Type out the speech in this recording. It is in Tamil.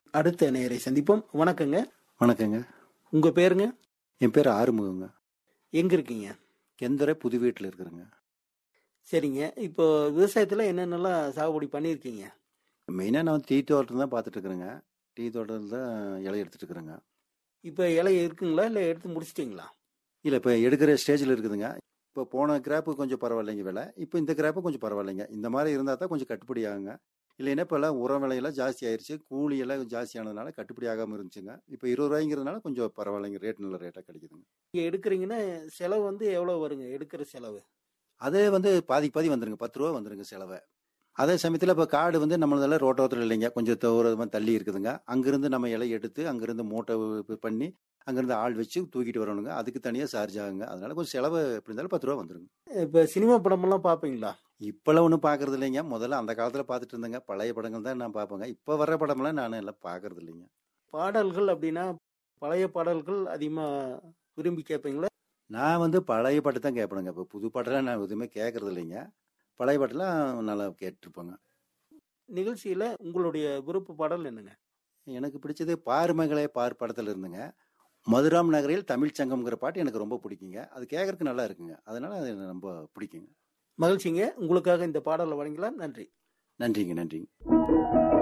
அடுத்த நேரை சந்திப்போம் வணக்கங்க வணக்கங்க உங்க பேருங்க என் பேர் ஆறுமுகங்க எங்க இருக்கீங்க கெந்தரை புது வீட்டில் இருக்கிறேங்க சரிங்க இப்போ விவசாயத்துல என்னென்னலாம் சாகுபடி பண்ணியிருக்கீங்க மெயினாக நான் டீ தோட்டம் தான் பார்த்துட்டு இருக்கிறேங்க டீ தோட்டத்தில் தான் இலை எடுத்துட்டு இருக்கிறேங்க இப்போ இலை இருக்குங்களா இல்லை எடுத்து முடிச்சிட்டிங்களா இல்லை இப்போ எடுக்கிற ஸ்டேஜில் இருக்குதுங்க இப்போ போன கிராப்பு கொஞ்சம் பரவாயில்லைங்க விலை இப்போ இந்த கிராப்பு கொஞ்சம் பரவாயில்லைங்க இந்த மாதிரி இருந்தால் தான் கொஞ்சம் கட்டுப்படி ஆகுங்க இல்லைன்னா இப்போ எல்லாம் உரம் விலையெல்லாம் ஜாஸ்தி ஆயிருச்சு கூலி எல்லாம் ஜாஸ்தி ஆனதுனால கட்டுப்படி ஆகாமல் இருந்துச்சுங்க இப்போ இருபது ரூபாய்ங்கிறதுனால கொஞ்சம் பரவாயில்லைங்க ரேட் நல்ல ரேட்டாக கிடைக்குதுங்க நீங்க எடுக்கிறீங்கன்னா செலவு வந்து எவ்வளோ வருங்க எடுக்கிற செலவு அதே வந்து பாதி பாதி வந்துருங்க பத்து ரூபா வந்துருங்க செலவை அதே சமயத்தில் இப்போ காடு வந்து நம்மளதெல்லாம் ரோட்டோரத்தில் இல்லைங்க கொஞ்சம் தூரமாக தள்ளி இருக்குதுங்க அங்கேருந்து நம்ம இலை எடுத்து அங்கேருந்து மூட்டை இது பண்ணி அங்கேருந்து ஆள் வச்சு தூக்கிட்டு வரணுங்க அதுக்கு தனியாக சார்ஜ் ஆகுங்க அதனால கொஞ்சம் செலவு எப்படி இருந்தாலும் பத்து ரூபா வந்துருங்க இப்போ சினிமா படமெல்லாம் பார்ப்பீங்களா இப்போல்லாம் ஒன்றும் பார்க்கறது இல்லைங்க முதல்ல அந்த காலத்தில் பார்த்துட்டு இருந்தேங்க பழைய படங்கள் தான் நான் பார்ப்பேங்க இப்போ வர்ற படமெல்லாம் நான் எல்லாம் பார்க்கறது இல்லைங்க பாடல்கள் அப்படின்னா பழைய பாடல்கள் அதிகமாக விரும்பி கேட்பீங்களா நான் வந்து பழைய பாட்டு தான் கேட்பேனுங்க இப்போ புது பாட்டெல்லாம் நான் எதுவுமே கேட்கறது இல்லைங்க பழைய பாட்டெல்லாம் நல்லா கேட்டிருப்பேங்க நிகழ்ச்சியில் உங்களுடைய விருப்ப பாடல் என்னங்க எனக்கு பிடிச்சது பார்மகளே பார் படத்தில் இருந்துங்க மதுராம் நகரில் தமிழ் சங்கம்ங்கிற பாட்டு எனக்கு ரொம்ப பிடிக்குங்க அது கேட்கறதுக்கு நல்லா இருக்குங்க அதனால அது எனக்கு ரொம்ப பிடிக்குங்க மகிழ்ச்சிங்க உங்களுக்காக இந்த பாடலை வழங்கலாம் நன்றி நன்றிங்க நன்றிங்க